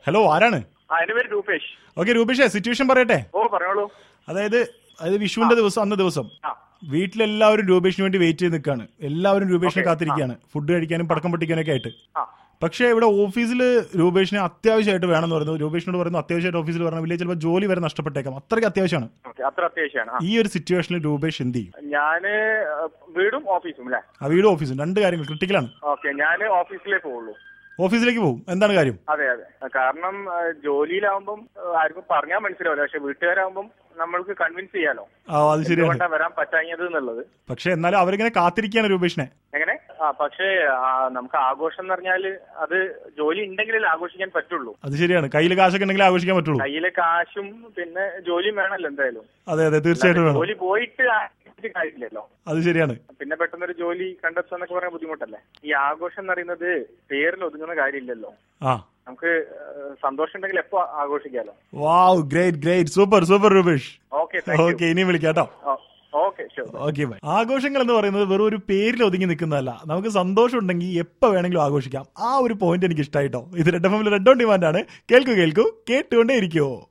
hello ആരാണ് ആ എന്റെ പേര് രൂപേഷ് ഓക്കെ രൂപേഷേ സിറ്റുവേഷൻ പറയട്ടെ ഓ പറഞ്ഞോളൂ അതായത് അതായത് വിഷുവിന്റെ ദിവസം അന്ന് ദിവസം ആ വീട്ടിലെല്ലാവരും രൂപേഷിന് വേണ്ടി വെയിറ്റ് ചെയ്ത് നിൽക്കാണ് എല്ലാവരും രൂപേഷിനെ Okay, കാത്തിരിക്കുകയാണ് ഫുഡ് കഴിക്കാനും പടക്കം പൊട്ടിക്കാനൊക്കെ ആയിട്ട് ആ പക്ഷേ ഇവിടെ ഓഫീസിൽ രൂപേഷിനെ അത്യാവശ്യമായിട്ട് വേണമെന്ന് പറയുന്നു രൂപേഷിനോട് പറയുന്നു അത്യാവശ്യമായിട്ട് ഓഫീസിൽ പറഞ്ഞ വലിയ ചിലപ്പോൾ ജോലി വരെ നഷ്ടപ്പെട്ടേക്കാം അത്രയ്ക്ക് അത്യാവശ്യമാണ് ഓക്കെ അത്ര അത്യാവശ്യമാണ് ആ ഈ ഒരു സിറ്റുവേഷനിൽ രൂപേഷ് എന്ത് ചെയ്യും ഞാന് ആ, വീടും ഓഫീസും അല്ലേ ആ വീടും ഓഫീസും രണ്ട് കാര്യങ്ങൾ ക്രിട്ടിക്കലാണ് ഓക്കെ ഞാന് ഓഫീസിലേ പോവുള്ളൂ ഓഫീസിലേക്ക് പോകും എന്താണ് കാര്യം അതെ അതെ കാരണം ആ, ജോലിയിലാവുമ്പം ആ, ആർക്കും പറഞ്ഞാൽ മനസ്സിലാവില്ല പക്ഷെ വീട്ടുകാരാകുമ്പം നമ്മൾക്ക് കൺവിൻസ് ചെയ്യാലോ ആ അത് ശരിയാണ് എന്തുകൊണ്ടാ വരാൻ പറ്റാഞ്ഞത് എന്നുള്ളത് പക്ഷെ എന്നാലും അവരിങ്ങനെ കാത്തിരിക്കുകയാണ് രൂപേഷിനെ എങ്ങനെ ആ പക്ഷേ ആ, നമുക്ക് ആഘോഷം എന്ന് പറഞ്ഞാൽ അത് ജോലി ഉണ്ടെങ്കിലേ ആഘോഷിക്കാൻ പറ്റുള്ളൂ അത് ശരിയാണ് കയ്യിൽ കാശൊക്കെ ഉണ്ടെങ്കിൽ ആഘോഷിക്കാൻ പറ്റുള്ളൂ കയ്യിലെ കാശും പിന്നെ ജോലിയും വേണമല്ലോ എന്തായാലും അതെ അതെ തീർച്ചയായിട്ടും വേണം ജോലി പോയിട്ട് ആഘോഷിച്ചിട്ട് കാര്യമില്ലല്ലോ അത് ശരിയാണ് പിന്നെ പെട്ടെന്നൊരു ജോലി കണ്ടെത്തുക എന്നൊക്കെ പറയാൻ ബുദ്ധിമുട്ടല്ലേ ഈ ആഘോഷം എന്ന് പറയുന്നത് പേരിൽ ഒതുങ്ങുന്ന കാര്യമില്ലല്ലോ ആ നമുക്ക് ഏഹ്, സന്തോഷം ഉണ്ടെങ്കിൽ എപ്പോ ആഘോഷിക്കാലോ wow great great super super Rupesh okay okay ഇനിയും വിളിക്കാം കേട്ടോ ഓക്കെ ഷുവർ ഓക്കെ ബൈ ആഘോഷങ്ങൾ എന്ന് പറയുന്നത് വെറും ഒരു പേരിൽ ഒതുങ്ങി നിൽക്കുന്നതല്ല നമുക്ക് സന്തോഷം ഉണ്ടെങ്കിൽ എപ്പോൾ വേണമെങ്കിലും ആഘോഷിക്കാം ആ ഒരു പോയിന്റ് എനിക്ക് ഇഷ്ടമായിട്ടോ ഇത് റെഡ് എഫ് എമ്മിൽ റെഡ് ഓൺ ഡിമാൻഡ് ആണ് കേൾക്കൂ കേൾക്കൂ കേട്ടുകൊണ്ടേ ഇരിക്കുവോ